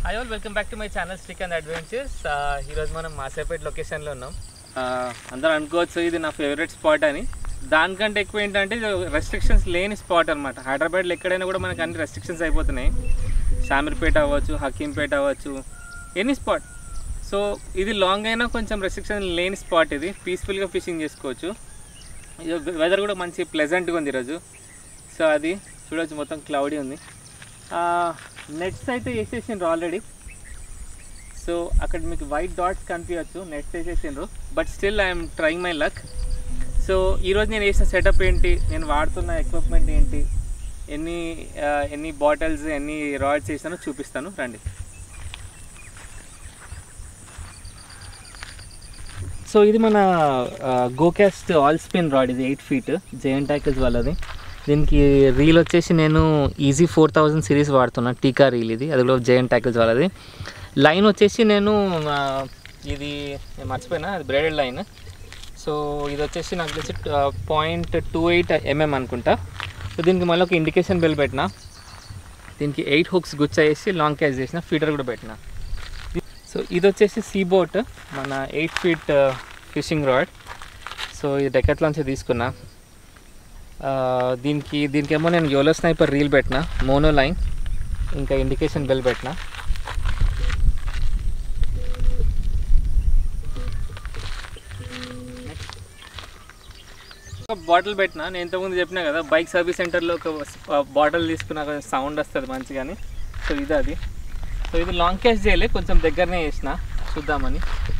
Hi all welcome back to my channel stick and adventures ఈరోజు మనం మాసేపేట్ లొకేషన్లో ఉన్నాం Uh, అందరూ అనుకోవచ్చు ఇది నా ఫేవరెట్ స్పాట్ అని దానికంటే ఎక్కువ ఏంటంటే రెస్ట్రిక్షన్స్ లేని స్పాట్ అనమాట హైదరాబాద్లో ఎక్కడైనా కూడా మనకు అన్ని రెస్ట్రిక్షన్స్ అయిపోతున్నాయి షామీర్పేట అవ్వచ్చు హకీంపేట అవ్వచ్చు ఎనీ స్పాట్ సో ఇది లాంగ్ అయినా కొంచెం రెస్ట్రిక్షన్ లేని స్పాట్ ఇది పీస్ఫుల్గా ఫిషింగ్ చేసుకోవచ్చు వెదర్ కూడా మంచి ప్లెజెంట్గా ఉంది ఈరోజు సో అది చూడొచ్చు మొత్తం క్లౌడీ ఉంది నెట్స్ అయితే వేసేసిండ్రు ఆల్రెడీ సో అక్కడ మీకు వైట్ డాట్స్ కనిపించచ్చు నెట్స్ వేసేసిండ్రు but still I'm trying my luck so ఈరోజు నేను వేసిన సెటప్ ఏంటి నేను వాడుతున్న ఎక్విప్మెంట్ ఏంటి ఎన్ని ఆ, ఎన్ని బాటిల్స్ ఎన్ని రాడ్స్ వేసానో చూపిస్తాను రండి సో ఇది మన గోకాస్ట్ ఆల్ స్పిన్ రాడ్ ఇది ఎయిట్ ఫీట్ జెయింట్ ట్యాకిల్స్ వాళ్ళది దీనికి రీల్ వచ్చేసి నేను ఈజీ ఫోర్ థౌజండ్ సిరీస్ వాడుతున్నా టీకా రీల్ ఇది అది కూడా జెయింట్ ట్యాకిల్స్ వాళ్ళది లైన్ వచ్చేసి నేను ఆ, ఇది నేను మర్చిపోయినా అది బ్రేడెడ్ లైన్ సో ఇది వచ్చేసి నాకు తెలిసి పాయింట్ టూ ఎయిట్ ఎంఎం అనుకుంటా సో దీనికి మళ్ళీ ఒక ఇండికేషన్ బెల్ పెట్టిన దీనికి ఎయిట్ హుక్స్ గుచ్చ వేసి లాంగ్ క్యాచ్ చేసిన ఫీటర్ కూడా పెట్టిన సో ఇది వచ్చేసి సీ బోట్ మన eight feet fishing rod so ఇది డెక్కట్లోంచి తీసుకున్నా ఆ, దీనికి దీనికేమో నేను యోలో స్నైపర్ రీల్ పెట్టిన మోనో లైన్ ఇంకా ఇండికేషన్ బెల్ పెట్టిన ఒక బాటిల్ పెట్టిన నేను ఇంతకుముందు చెప్పినా కదా బైక్ సర్వీస్ సెంటర్లో ఒక బాటిల్ తీసుకున్నాక సౌండ్ వస్తుంది మంచిగాని సో ఇది అది సో ఇది లాంగ్ క్యాష్ చేయలే కొంచెం దగ్గరనే వేసిన చూద్దామని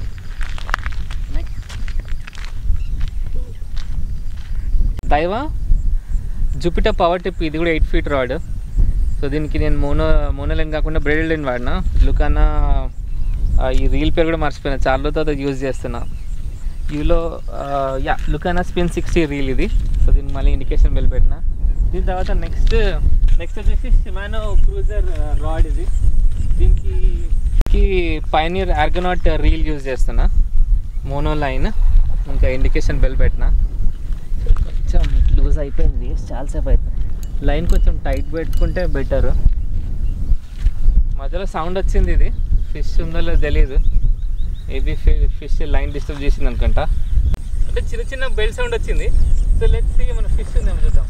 దైవ జూపిటర్ పవర్ టిప్ ఇది కూడా ఎయిట్ ఫీట్ రాడ్ సో దీనికి నేను మోనో మోనో లైన్ కాకుండా బ్రెడెడ్ లైన్ వాడినా లుకన్నా ఆ, ఈ రీల్ పేరు కూడా మర్చిపోయినా చాలా రోజులతో అది యూజ్ చేస్తున్నా ఇవిలో యా లుకన్నా స్పిన్ సిక్స్టీ రీల్ ఇది సో దీనికి మళ్ళీ ఇండికేషన్ బెల్ పెట్టిన దీని తర్వాత నెక్స్ట్ నెక్స్ట్ వచ్చేసి షిమానో క్రూజర్ రాడ్ ఇది దీనికి పైనీర్ ఆర్గనాట్ రీల్ యూజ్ చేస్తున్నా మోనో లైన్ ఇంకా ఇండికేషన్ బెల్ పెట్టిన కొంచెం లూజ్ అయిపోయింది చాలాసేపు అయిపోయింది లైన్ కొంచెం టైట్ పెట్టుకుంటే బెటర్ మధ్యలో సౌండ్ వచ్చింది ఇది ఫిష్ ఉందో లేదో తెలియదు మేబీ ఫిష్ లైన్ డిస్టర్బ్ చేసింది అనుకుంటా అంటే చిన్న చిన్న బెల్ సౌండ్ వచ్చింది సో లెట్స్ మన ఫిష్ ఉందేమో చూద్దాం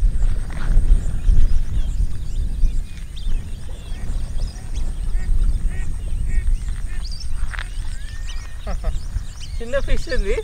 చిన్న ఫిష్ ఉంది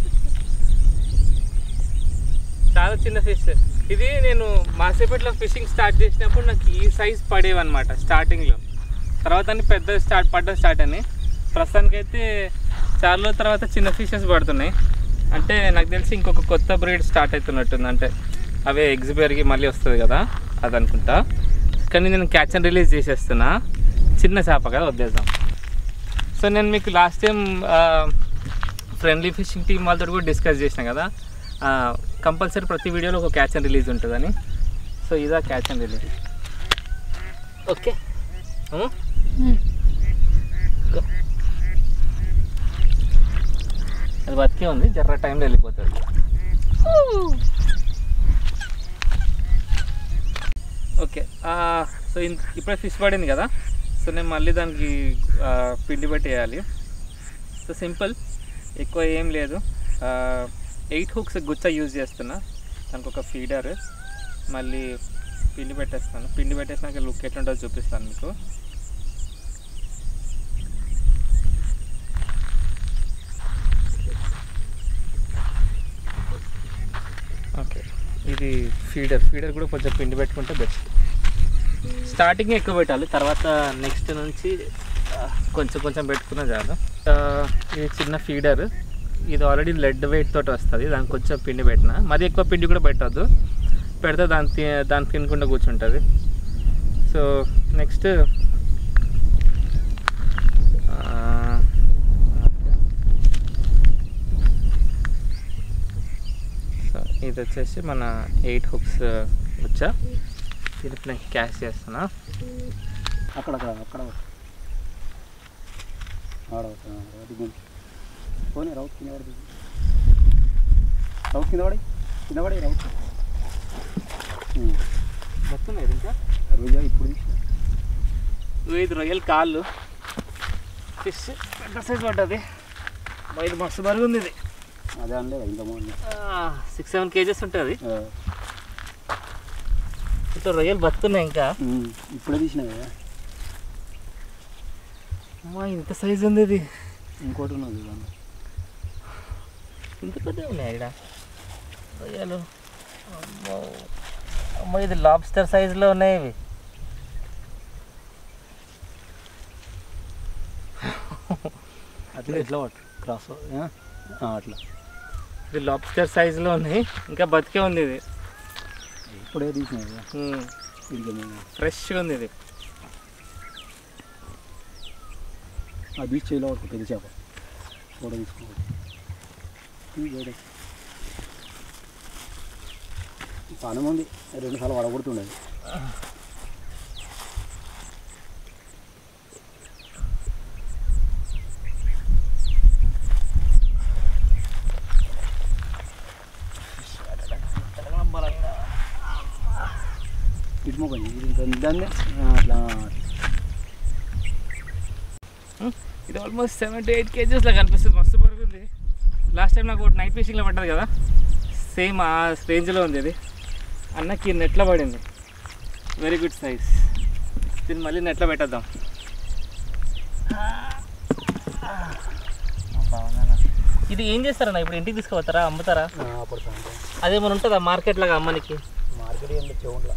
చాలా చిన్న ఫిష్ ఇది నేను మాసేపట్లో ఫిషింగ్ స్టార్ట్ చేసినప్పుడు నాకు ఈ సైజ్ పడేవన్నమాట స్టార్టింగ్లో తర్వాత అన్ని పెద్ద స్టార్ట్ పడ్డం స్టార్ట్ అని ప్రస్తుతానికైతే చాలా రోజుల తర్వాత చిన్న ఫిషెస్ పడుతున్నాయి అంటే నాకు తెలిసి ఇంకొక కొత్త బ్రీడ్ స్టార్ట్ అవుతున్నట్టుంది అంటే అవే ఎగ్స్ పెరిగి మళ్ళీ వస్తుంది కదా అది అనుకుంటా కానీ నేను క్యాచ్ అండ్ రిలీజ్ చేసేస్తున్నా చిన్న చేప కదా వద్దేద్దాం సో నేను మీకు last time friendly fishing team వాళ్ళతో కూడా డిస్కస్ చేసిన కదా కంపల్సరీ ప్రతి వీడియోలో ఒక క్యాచ్ అండ్ రిలీజ్ ఉంటుందని సో ఇదా క్యాచ్ అండ్ రిలీజ్ ఓకే అది బతికే ఉంది జర్ర టైంలో వెళ్ళిపోతుంది ఓకే సో ఇన్ ఇప్పుడే ఫిష్ పడింది కదా సో నేను మళ్ళీ దానికి ఆ, పిండి పెట్టి వేయాలి సో సింపుల్ ఎక్కువ ఏం లేదు ఎయిట్ హుక్స్ గుచ్చ యూజ్ చేస్తున్నా దానికి ఒక ఫీడర్ మళ్ళీ పిండి పెట్టేస్తాను పిండి పెట్టేసినాక లుక్ ఎట్లుంటుందో చూపిస్తాను మీకు ఓకే ఇది ఫీడర్ ఫీడర్ కూడా కొంచెం పిండి పెట్టుకుంటే బెస్ట్ స్టార్టింగ్ ఎక్కువ పెట్టాలి తర్వాత నెక్స్ట్ నుంచి ఆ, కొంచెం కొంచెం పెట్టుకున్నా చాలు ఆ, ఇది చిన్న ఫీడర్ ఇది ఆల్రెడీ లెడ్ వెయిట్ తోటి వస్తుంది దానికి కొంచెం పిండి పెట్టిన మరి ఎక్కువ పిండి కూడా పెట్టద్దు పెడితే దాని తి- దాన్ని తినకుండా కూర్చుంటుంది సో నెక్స్ట్ సో ఇది వచ్చేసి మన ఎయిట్ హుక్స్ వచ్చా ఇది నేను క్యాష్ చేస్తున్నా అక్కడ అక్కడ అక్కడ ఆడ అది గుంపు పోనీ రౌత్ కింద పడి రౌత్ కింద పడి కింద పడి రౌత్ వస్తున్నాయి ఇంకా రోజా ఇప్పుడు తీసిన ఇగో ఇది రొయ్యల కాళ్ళు ఫిష్ పెద్ద సైజ్ పడ్డది మా ఇది మస్తు బరుగు ఉంది ఇది అదే అనలేదు ఇంత ముందు సిక్స్ సెవెన్ కేజెస్ ఉంటుంది ఇట్లా రొయ్యలు బతుకున్నాయి ఇంకా ఇప్పుడే తీసినా కదా అమ్మా ఇంత సైజ్ ఉంది ఇది ఇంకోటి ఉన్నది చూడండి. ఇంత పెద్ద ఉన్నాయి ఇక్కడ రొయ్యలు అమ్మో అమ్మో ఇది లాబ్స్టర్ సైజులో ఉన్నాయి ఇవి అట్లా ఎట్లా పట్టు క్రాస్ అట్లా ఇది లాబ్స్టర్ సైజులో ఉన్నాయి ఇంకా బతికే ఉంది ఇది ఇప్పుడే తీసినా కదా ఇది మేము ఫ్రెష్గా ఉంది ఇది ఆ బీచ్ చేయిలో పట్టుకో పెద్ద చేప ఫోటో తీసుకోవాలి ఇది వేరే. పానం ఉంది రెండు సార్లు వడగొడుతుండేది ఇటు మొక్క ఇది ఇంకా దాన్ని అట్లా ఇది ఆల్మోస్ట్ సెవెంటీ ఎయిట్ కేజెస్లో కనిపిస్తుంది మస్తు పరుగుంది లాస్ట్ టైం నాకు ఒకటి నైట్ ఫిషింగ్లో పడ్డది కదా సేమ్ ఆ రేంజ్లో ఉంది ఇది అన్నకి నెట్లో పడింది వెరీ గుడ్ సైజ్ దీన్ని మళ్ళీ నెట్లో పెట్టేద్దాం ఇది ఏం చేస్తారన్న ఇప్పుడు ఇంటికి తీసుకుపోతారా అమ్ముతారా పడుతుంది అదేమైనా ఉంటుందా మార్కెట్ లాగా అమ్మనికి మార్కెట్ ఏం చెవుంట్లా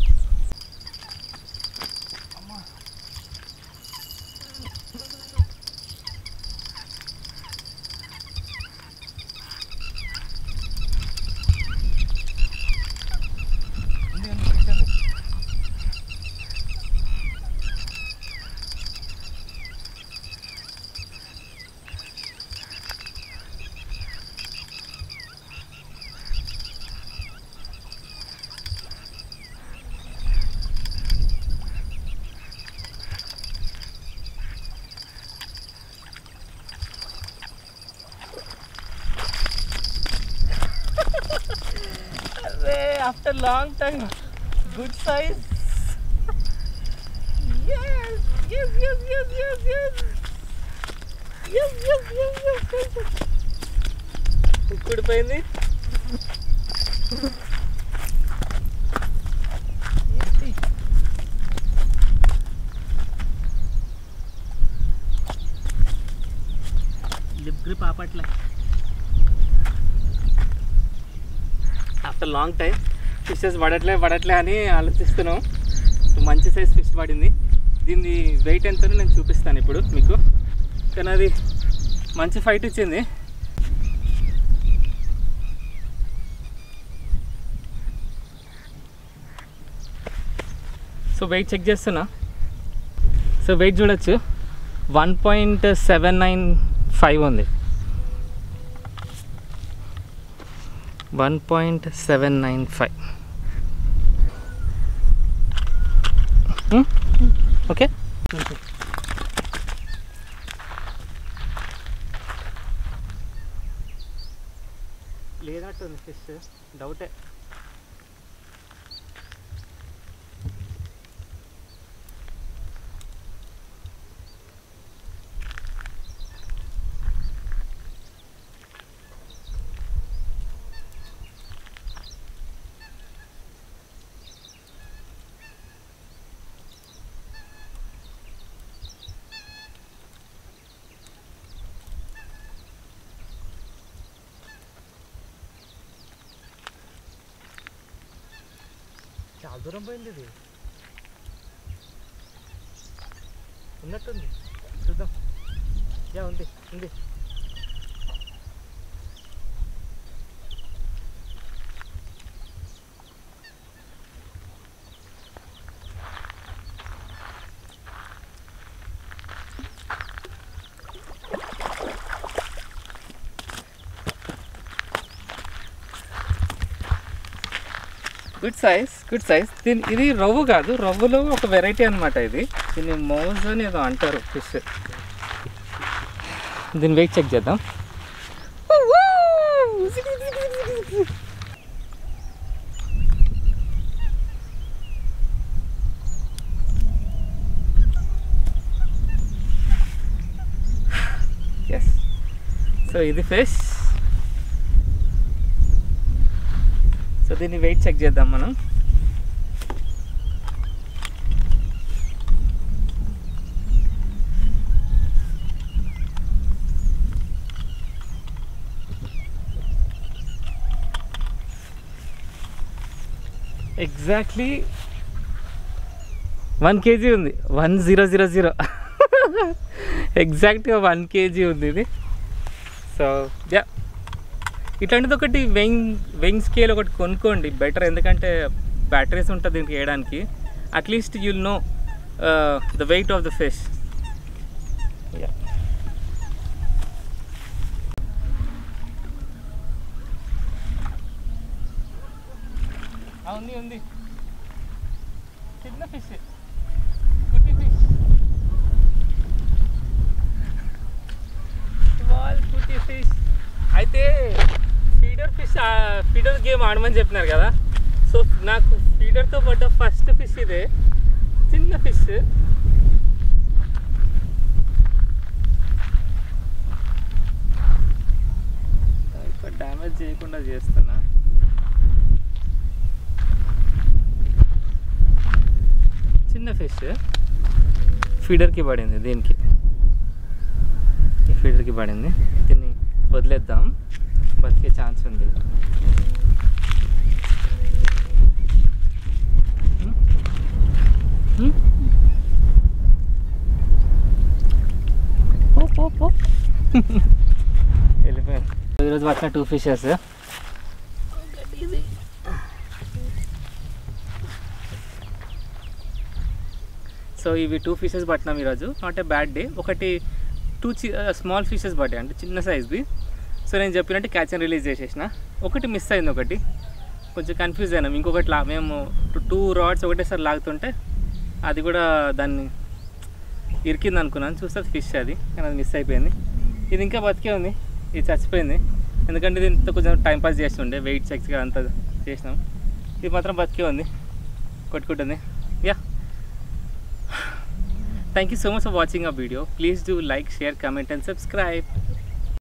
అరే after long time good size yes yes yes yes yes yes yes yes yes yes yes ఉక్కుడిపోయింది ఏంటి? లిప్ గ్రిప్ ఆపట్లే ఆఫ్టర్ లాంగ్ టైం ఫిషెస్ పడట్లే పడట్లే అని ఆలోచిస్తున్నాం సో మంచి సైజ్ ఫిష్ పడింది దీన్ని వెయిట్ ఎంతనో నేను చూపిస్తాను ఇప్పుడు మీకు కానీ అది మంచి ఫైట్ ఇచ్చింది సో వెయిట్ చెక్ చేస్తున్నా సో వెయిట్ చూడొచ్చు one point seven nine five ఉంది one point seven nine five okay లేనట్టుంది ఫిష్ డౌటే చాలా దూరం పోయింది ఇది ఉన్నట్టుంది చూద్దాం యా ఉంది ఉంది గుడ్ సైజ్ గుడ్ సైజ్ దీని ఇది రవ్వు కాదు రవ్వులో ఒక వెరైటీ అన్నమాట ఇది దీన్ని మౌజ్ అని ఏదో అంటారు ఫిష్ దీని వెయిట్ చెక్ చేద్దాం సో ఇది ఫిష్ సో దీన్ని వెయిట్ చెక్ చేద్దాం మనం ఎగ్జాక్ట్లీ వన్ కేజీ ఉంది వన్ జీరో జీరో జీరో ఎగ్జాక్ట్గా వన్ కేజీ ఉంది ఇది సో యా ఇట్లాంటిది ఒకటి వెంగ్ వెంగ్ స్కేల్ ఒకటి కొనుక్కోండి బెటర్ ఎందుకంటే బ్యాటరీస్ ఉంటుంది దీనికి వేయడానికి at least you'll know the weight of the fish ఉంది ఉంది చిన్న ఫిష్ కుట్టి ఫిష్ స్మాల్ కుట్టి ఫిష్ అయితే ఫీడర్ ఫిష్ ఫీడర్ గేమ్ ఆడమని చెప్పినారు కదా సో నాకు ఫీడర్తో పడ్డ ఫస్ట్ ఫిష్ ఇదే చిన్న ఫిష్ ఇక్కడ డ్యామేజ్ చేయకుండా చేస్తున్నా చిన్న ఫిష్ ఫీడర్కి పడింది దీనికి ఈ ఫీడర్కి పడింది దీన్ని వదిలేద్దాం బతికే ఛాన్స్ ఉంది హ్మ్? హ్మ్? పో, పో, పో. వెళ్ళిపోయాను ఈరోజు వచ్చిన టూ ఫిషెస్ సో ఇవి టూ ఫిషెస్ పట్టినాం ఈరోజు నాట్ ఏ బ్యాడ్ డే ఒకటి టూ చి స్మాల్ ఫిషెస్ పట్టాయి అంటే చిన్న సైజ్వి సో నేను చెప్పినట్టు క్యాచ్ అండ్ రిలీజ్ చేసేసిన ఒకటి మిస్ అయింది ఒకటి కొంచెం కన్ఫ్యూజ్ అయినాం ఇంకొకటి లా మేము టూ రాడ్స్ ఒకటేసారి లాగుతుంటే అది కూడా దాన్ని ఇరికింది అనుకున్నాను చూస్తే ఫిష్ అది కానీ అది మిస్ అయిపోయింది ఇది ఇంకా బతికే ఉంది ఇది చచ్చిపోయింది ఎందుకంటే దీంతో కొంచెం టైం పాస్ చేస్తుండే వెయిట్ చెక్స్ అంతా చేసినాం ఇది మాత్రం బతికే ఉంది కొట్టుకుంటుంది yeah Thank you so much for watching our video. Please do like, share, comment and subscribe.